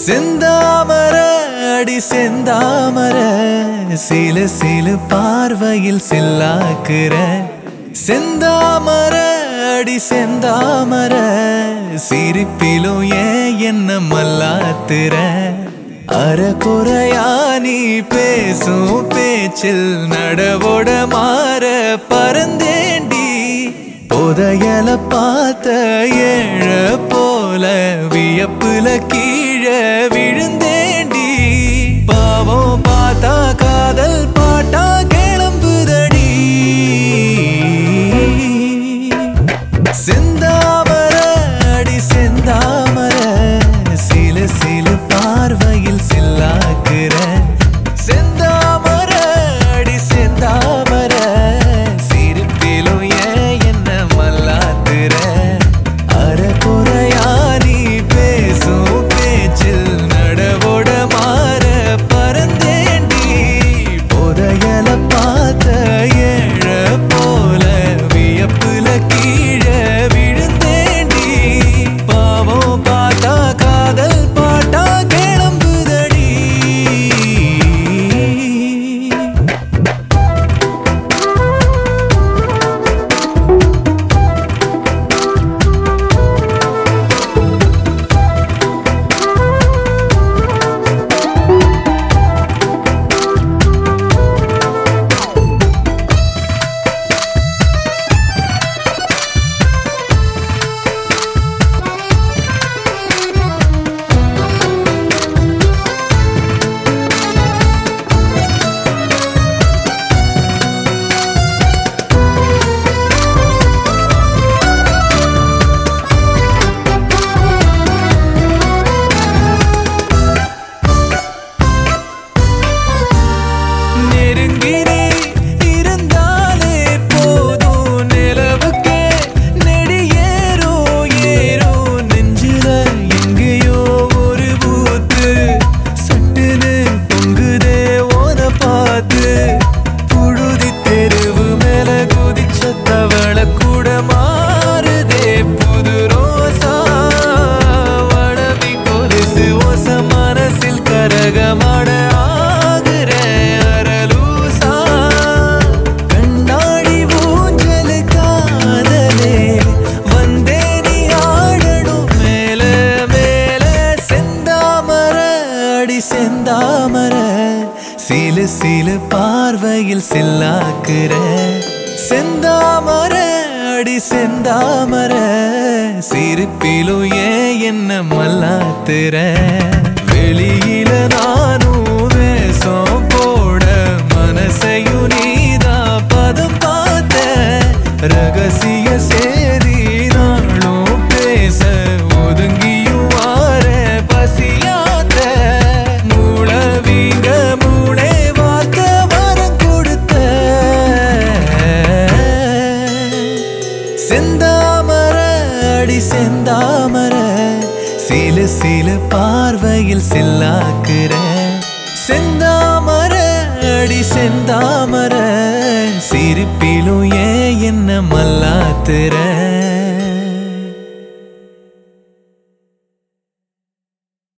செந்தாமர அடி செந்தாமர சில சில பார்வையில் சில்லாக்குற செந்தாமர அடி செந்தாமர சிரிப்பிலும் ஏன் என்ன மல்லாத்துற அறகுறையா நீ பேசும் பேச்சில் நடவோட மாற பறந்தேண்டி புதையல பார்த்த ஏழ போல வியப்புல கீழே விழுந்தேண்டி பாவம் பார்த்தா காதல் பாட்டா கிளம்புதடி செந்தாமர அடி செந்தாமர சில சில பார்வையில் சில்லாக்குற செந்தாமர அடி செந்தாமர சிரிப்பிலும் ஏன் என்ன மல்லாத்துற அறகுறையா நீ பேசும் பேச்சில் நடவோட மாற பறந்தேண்டி புதையல பார்த்த ஏழ போல வியப்புல கீழே விழுந்தேண்டி பாவம் பார்த்தா காதல் பாட்டா கிளம்புதடி நெருங்கினே இருந்தாலே போதும் நிலவுக்கே நெடியேறோ ஏறோ நெஞ்சில எங்கேயோ ஒரு பூத்து சட்டுன்னு பொங்குதே ஓன பார்த்து புழுதி தெருவு மேல குதிச்ச தவள கூட மாறுதே புது ரோசா வளவி கொலுசு ஓச மனசில் கரகமாட ஆகுற அரலூசா கண்ணாடி ஊஞ்சலு காதலே வந்தே நீ ஆடணும் மேல மேல செந்தாமர அடி செந்தாமர சில சில பார்வையில் சில்லாக்குற செந்தாமர அடி செந்தாமர சிரிப்பிலும் ஏன் என்ன மல்லாத்துற வெளியில நானும் வேஷம் போட மனசையும் நீதான் பதம் பார்த்த ரகசிய சேரி நாளும் பேச ஒதுங்கியும் வார பசியாத்த மூளவீங்க மூளை வார்த்த வரம் கொடுத்த செந்தாமர அடி செந்தாமர சில சில பார்வையில் சில்லாக்குற செந்தாமர அடி செந்தாமர சிரிப்பிலும் ஏன் என்ன மல்லாத்துற